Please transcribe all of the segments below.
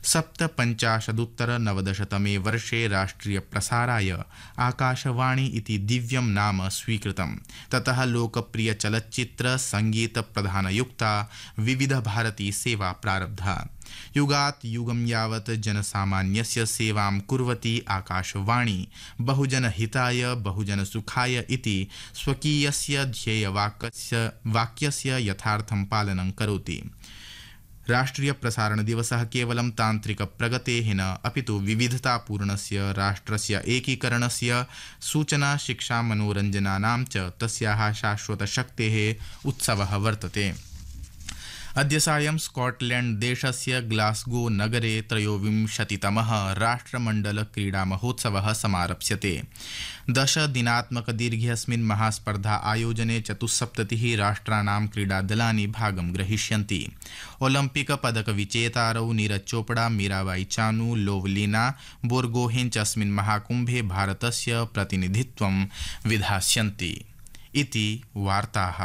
सप्तपञ्चाशदुत्तरनवदशतमे वर्षे राष्ट्रियप्रसाराय आकाशवाणी इति दिव्यं नाम स्वीकृतं ततः लोकप्रियचलच्चित्र सङ्गीतप्रधानयुक्ता विविधभारती सेवा प्रारब्धा युगात् युगं यावत् जनसामान्यस्य सेवां कुर्वती आकाशवाणी बहुजनहिताय बहुजनसुखाय इति स्वकीयस्य ध्येयवाक्यस्य वाक्यस्य यथार्थं पालनं करोति राष्ट्रियप्रसारणदिवसः केवलं तान्त्रिकप्रगतेः न अपितु विविधतापूर्णस्य राष्ट्रस्य एकीकरणस्य सूचना शिक्षा मनोरञ्जनानां च तस्याः शाश्वतशक्तेः उत्सवः वर्तते अद्य सायं स्कॉटलैण्ड देशस्य ग्लास्गो नगरे त्रयोविंशतितमः राष्ट्रमण्डल क्रीडामहोत्सवः समारप्स्यते दशदिनात्मकदीर्घेऽस्मिन् महास्पर्धा आयोजने चतुस्सप्ततिः राष्ट्राणां क्रीडादलानि भागं ग्रहीष्यन्ति ओलम्पिक पदकविजेतारौ नीरज चोपड़ा मीराबाई चानू लोवलीना बोर्गोहेन च अस्मिन् महाकुम्भे भारतस्य प्रतिनिधित्वं विधास्यन्ति इति वार्ताः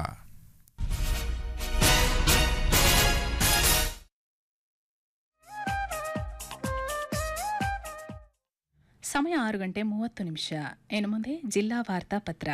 ಸಮಯ ಆರು ಗಂಟೆ ಮೂವತ್ತು ನಿಮಿಷ ಇನ್ನು ಮುಂದೆ ಜಿಲ್ಲಾ ವಾರ್ತಾ ಪತ್ರ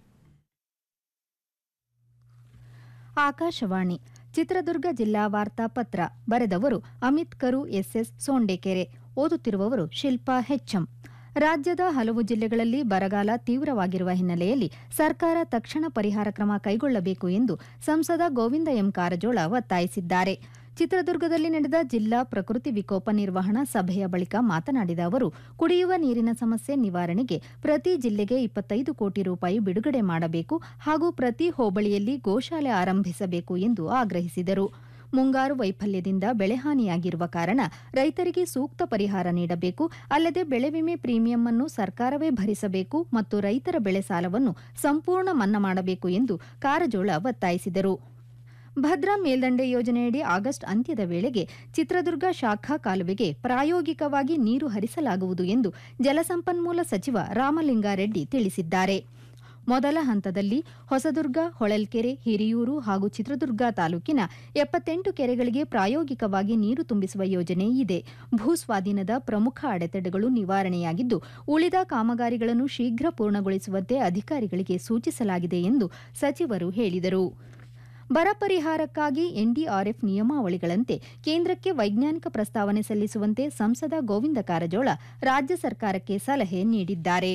ಆಕಾಶವಾಣಿ ಚಿತ್ರದುರ್ಗ ಜಿಲ್ಲಾ ವಾರ್ತಾ ಪತ್ರ ಬರೆದವರು ಅಮಿತ್ ಕರು ಎಸ್ಎಸ್ ಸೋಂಡೇಕೆರೆ ಓದುತ್ತಿರುವವರು ಶಿಲ್ಪಾ ಹೆಚ್ಎಂ ರಾಜ್ಯದ ಹಲವು ಜಿಲ್ಲೆಗಳಲ್ಲಿ ಬರಗಾಲ ತೀವ್ರವಾಗಿರುವ ಹಿನ್ನೆಲೆಯಲ್ಲಿ ಸರ್ಕಾರ ತಕ್ಷಣ ಪರಿಹಾರ ಕ್ರಮ ಕೈಗೊಳ್ಳಬೇಕು ಎಂದು ಸಂಸದ ಗೋವಿಂದ ಎಂ ಕಾರಜೋಳ ಒತ್ತಾಯಿಸಿದ್ದಾರೆ ಚಿತ್ರದುರ್ಗದಲ್ಲಿ ನಡೆದ ಜಿಲ್ಲಾ ಪ್ರಕೃತಿ ವಿಕೋಪ ನಿರ್ವಹಣಾ ಸಭೆಯ ಬಳಿಕ ಮಾತನಾಡಿದ ಅವರು ಕುಡಿಯುವ ನೀರಿನ ಸಮಸ್ಯೆ ನಿವಾರಣೆಗೆ ಪ್ರತಿ ಜಿಲ್ಲೆಗೆ ಇಪ್ಪತ್ತೈದು ಕೋಟಿ ರೂಪಾಯಿ ಬಿಡುಗಡೆ ಮಾಡಬೇಕು ಹಾಗೂ ಪ್ರತಿ ಹೋಬಳಿಯಲ್ಲಿ ಗೋಶಾಲೆ ಆರಂಭಿಸಬೇಕು ಎಂದು ಆಗ್ರಹಿಸಿದರು ಮುಂಗಾರು ವೈಫಲ್ಯದಿಂದ ಬೆಳೆಹಾನಿಯಾಗಿರುವ ಕಾರಣ ರೈತರಿಗೆ ಸೂಕ್ತ ಪರಿಹಾರ ನೀಡಬೇಕು ಅಲ್ಲದೆ ಬೆಳೆ ವಿಮೆ ಪ್ರೀಮಿಯಂ ಅನ್ನು ಸರ್ಕಾರವೇ ಭರಿಸಬೇಕು ಮತ್ತು ರೈತರ ಬೆಳೆ ಸಾಲವನ್ನು ಸಂಪೂರ್ಣ ಮನ್ನಾ ಮಾಡಬೇಕು ಎಂದು ಕಾರಜೋಳ ಒತ್ತಾಯಿಸಿದರು ಭದ್ರಾ ಮೇಲ್ದಂಡೆ ಯೋಜನೆಯಡಿ ಆಗಸ್ಟ್ ಅಂತ್ಯದ ವೇಳೆಗೆ ಚಿತ್ರದುರ್ಗ ಶಾಖಾ ಕಾಲುವೆಗೆ ಪ್ರಾಯೋಗಿಕವಾಗಿ ನೀರು ಹರಿಸಲಾಗುವುದು ಎಂದು ಜಲಸಂಪನ್ಮೂಲ ಸಚಿವ ರಾಮಲಿಂಗಾರೆಡ್ಡಿ ತಿಳಿಸಿದ್ದಾರೆ ಮೊದಲ ಹಂತದಲ್ಲಿ ಹೊಸದುರ್ಗ ಹೊಳಲ್ಕೆರೆ ಹಿರಿಯೂರು ಹಾಗೂ ಚಿತ್ರದುರ್ಗ ತಾಲೂಕಿನ ಎಪ್ಪತ್ತೆಂಟು ಕೆರೆಗಳಿಗೆ ಪ್ರಾಯೋಗಿಕವಾಗಿ ನೀರು ತುಂಬಿಸುವ ಯೋಜನೆ ಇದೆ ಭೂಸ್ವಾಧೀನದ ಪ್ರಮುಖ ಅಡೆತಡೆಗಳು ನಿವಾರಣೆಯಾಗಿದ್ದು ಉಳಿದ ಕಾಮಗಾರಿಗಳನ್ನು ಶೀಘ್ರ ಪೂರ್ಣಗೊಳಿಸುವಂತೆ ಅಧಿಕಾರಿಗಳಿಗೆ ಸೂಚಿಸಲಾಗಿದೆ ಎಂದು ಸಚಿವರು ಹೇಳಿದರು ಬರ ಪರಿಹಾರಕ್ಕಾಗಿ ಎನ್ಡಿಆರ್ಎಫ್ ನಿಯಮಾವಳಿಗಳಂತೆ ಕೇಂದ್ರಕ್ಕೆ ವೈಜ್ಞಾನಿಕ ಪ್ರಸ್ತಾವನೆ ಸಲ್ಲಿಸುವಂತೆ ಸಂಸದ ಗೋವಿಂದ ಕಾರಜೋಳ ರಾಜ್ಯ ಸರ್ಕಾರಕ್ಕೆ ಸಲಹೆ ನೀಡಿದ್ದಾರೆ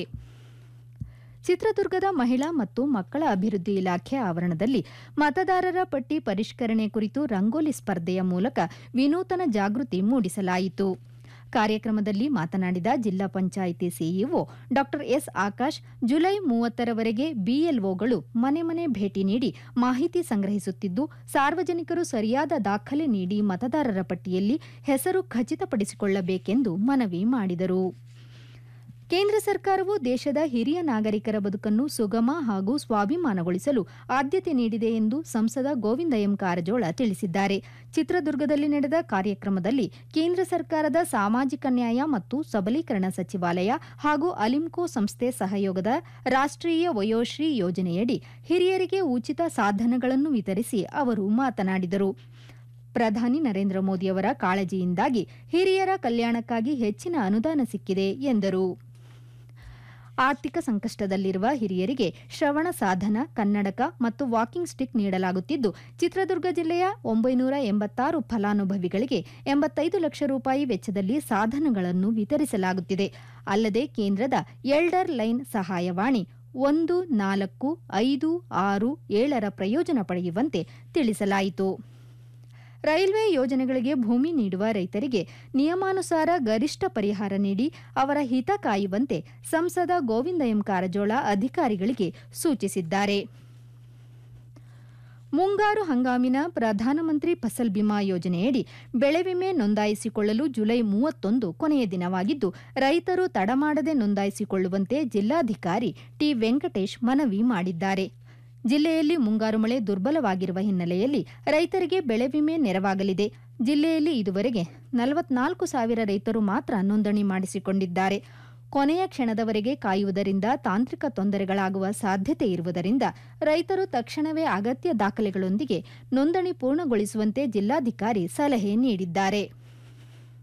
ಚಿತ್ರದುರ್ಗದ ಮಹಿಳಾ ಮತ್ತು ಮಕ್ಕಳ ಅಭಿವೃದ್ಧಿ ಇಲಾಖೆ ಆವರಣದಲ್ಲಿ ಮತದಾರರ ಪಟ್ಟಿ ಪರಿಷ್ಕರಣೆ ಕುರಿತು ರಂಗೋಲಿ ಸ್ಪರ್ಧೆಯ ಮೂಲಕ ವಿನೂತನ ಜಾಗೃತಿ ಮೂಡಿಸಲಾಯಿತು ಕಾರ್ಯಕ್ರಮದಲ್ಲಿ ಮಾತನಾಡಿದ ಜಿಲ್ಲಾ ಪಂಚಾಯಿತಿ ಸಿಇಒ ಡಾ ಎಸ್ ಆಕಾಶ್ ಜುಲೈ ಮೂವತ್ತರವರೆಗೆ ಬಿಎಲ್ಒಗಳು ಮನೆ ಮನೆ ಭೇಟಿ ನೀಡಿ ಮಾಹಿತಿ ಸಂಗ್ರಹಿಸುತ್ತಿದ್ದು ಸಾರ್ವಜನಿಕರು ಸರಿಯಾದ ದಾಖಲೆ ನೀಡಿ ಮತದಾರರ ಪಟ್ಟಿಯಲ್ಲಿ ಹೆಸರು ಖಚಿತಪಡಿಸಿಕೊಳ್ಳಬೇಕೆಂದು ಮನವಿ ಮಾಡಿದರು ಕೇಂದ್ರ ಸರ್ಕಾರವು ದೇಶದ ಹಿರಿಯ ನಾಗರಿಕರ ಬದುಕನ್ನು ಸುಗಮ ಹಾಗೂ ಸ್ವಾಭಿಮಾನಗೊಳಿಸಲು ಆದ್ಯತೆ ನೀಡಿದೆ ಎಂದು ಸಂಸದ ಗೋವಿಂದ ಎಂ ಕಾರಜೋಳ ತಿಳಿಸಿದ್ದಾರೆ ಚಿತ್ರದುರ್ಗದಲ್ಲಿ ನಡೆದ ಕಾರ್ಯಕ್ರಮದಲ್ಲಿ ಕೇಂದ್ರ ಸರ್ಕಾರದ ಸಾಮಾಜಿಕ ನ್ಯಾಯ ಮತ್ತು ಸಬಲೀಕರಣ ಸಚಿವಾಲಯ ಹಾಗೂ ಅಲಿಂಕೋ ಸಂಸ್ಥೆ ಸಹಯೋಗದ ರಾಷ್ಟ್ರೀಯ ವಯೋಶ್ರೀ ಯೋಜನೆಯಡಿ ಹಿರಿಯರಿಗೆ ಉಚಿತ ಸಾಧನಗಳನ್ನು ವಿತರಿಸಿ ಅವರು ಮಾತನಾಡಿದರು ಪ್ರಧಾನಿ ನರೇಂದ್ರ ಮೋದಿಯವರ ಕಾಳಜಿಯಿಂದಾಗಿ ಹಿರಿಯರ ಕಲ್ಯಾಣಕ್ಕಾಗಿ ಹೆಚ್ಚಿನ ಅನುದಾನ ಸಿಕ್ಕಿದೆ ಎಂದರು ಆರ್ಥಿಕ ಸಂಕಷ್ಟದಲ್ಲಿರುವ ಹಿರಿಯರಿಗೆ ಶ್ರವಣ ಸಾಧನ ಕನ್ನಡಕ ಮತ್ತು ವಾಕಿಂಗ್ ಸ್ಟಿಕ್ ನೀಡಲಾಗುತ್ತಿದ್ದು ಚಿತ್ರದುರ್ಗ ಜಿಲ್ಲೆಯ ಒಂಬೈನೂರ ಎಂಬತ್ತಾರು ಫಲಾನುಭವಿಗಳಿಗೆ ಎಂಬತ್ತೈದು ಲಕ್ಷ ರೂಪಾಯಿ ವೆಚ್ಚದಲ್ಲಿ ಸಾಧನಗಳನ್ನು ವಿತರಿಸಲಾಗುತ್ತಿದೆ ಅಲ್ಲದೆ ಕೇಂದ್ರದ ಎಲ್ಡರ್ ಲೈನ್ ಸಹಾಯವಾಣಿ ಒಂದು ನಾಲ್ಕು ಐದು ಆರು ಏಳರ ಪ್ರಯೋಜನ ಪಡೆಯುವಂತೆ ತಿಳಿಸಲಾಯಿತು ರೈಲ್ವೆ ಯೋಜನೆಗಳಿಗೆ ಭೂಮಿ ನೀಡುವ ರೈತರಿಗೆ ನಿಯಮಾನುಸಾರ ಗರಿಷ್ಠ ಪರಿಹಾರ ನೀಡಿ ಅವರ ಹಿತ ಕಾಯುವಂತೆ ಸಂಸದ ಗೋವಿಂದ ಎಂ ಕಾರಜೋಳ ಅಧಿಕಾರಿಗಳಿಗೆ ಸೂಚಿಸಿದ್ದಾರೆ ಮುಂಗಾರು ಹಂಗಾಮಿನ ಪ್ರಧಾನಮಂತ್ರಿ ಫಸಲ್ ಬಿಮಾ ಯೋಜನೆಯಡಿ ಬೆಳೆ ವಿಮೆ ನೋಂದಾಯಿಸಿಕೊಳ್ಳಲು ಜುಲೈ ಮೂವತ್ತೊಂದು ಕೊನೆಯ ದಿನವಾಗಿದ್ದು ರೈತರು ತಡಮಾಡದೆ ನೋಂದಾಯಿಸಿಕೊಳ್ಳುವಂತೆ ಜಿಲ್ಲಾಧಿಕಾರಿ ಟಿ ವೆಂಕಟೇಶ್ ಮನವಿ ಮಾಡಿದ್ದಾರೆ ಜಿಲ್ಲೆಯಲ್ಲಿ ಮುಂಗಾರು ಮಳೆ ದುರ್ಬಲವಾಗಿರುವ ಹಿನ್ನೆಲೆಯಲ್ಲಿ ರೈತರಿಗೆ ಬೆಳೆ ವಿಮೆ ನೆರವಾಗಲಿದೆ ಜಿಲ್ಲೆಯಲ್ಲಿ ಇದುವರೆಗೆ ನಲವತ್ನಾಲ್ಕು ಸಾವಿರ ರೈತರು ಮಾತ್ರ ನೋಂದಣಿ ಮಾಡಿಸಿಕೊಂಡಿದ್ದಾರೆ ಕೊನೆಯ ಕ್ಷಣದವರೆಗೆ ಕಾಯುವುದರಿಂದ ತಾಂತ್ರಿಕ ತೊಂದರೆಗಳಾಗುವ ಸಾಧ್ಯತೆ ಇರುವುದರಿಂದ ರೈತರು ತಕ್ಷಣವೇ ಅಗತ್ಯ ದಾಖಲೆಗಳೊಂದಿಗೆ ನೋಂದಣಿ ಪೂರ್ಣಗೊಳಿಸುವಂತೆ ಜಿಲ್ಲಾಧಿಕಾರಿ ಸಲಹೆ ನೀಡಿದ್ದಾರೆ